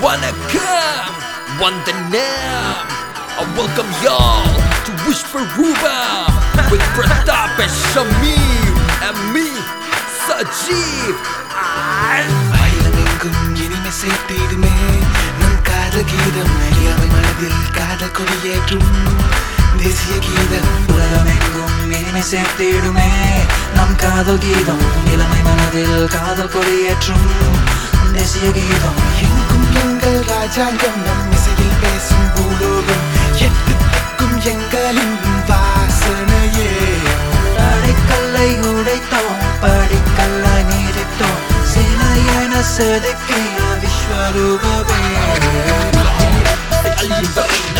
வணக்கம் வந்தனம் I welcome y'all to Whisper Ruba with Pratap and Shamir and me, Sajeev. அயலமெங்கும் இனிமை சேர்த்திடுமே நம் காதல் கீதம் இளமை மனதில் காதல் கொடியேற்றும் தேசிய கீதம் உலகமெங்கும் இனிமை சேர்த்திடுமே நம் காதல் கீதம் இளமை மனதில் காதல் கொடியேற்றும் தேசிய கீதம் எங்கும் எங்கள் ராஜாங்கம் நம் இசையில் பேசும் பூலோகம் எட்டு திக்கும் எங்களின் வாசனையே அடைக்கல்லை உடைத்தோம் படிக்கல்லாய் நீடித்தோம் சிலையென செதுக்கிய விஸ்வரூபமே Alibaba,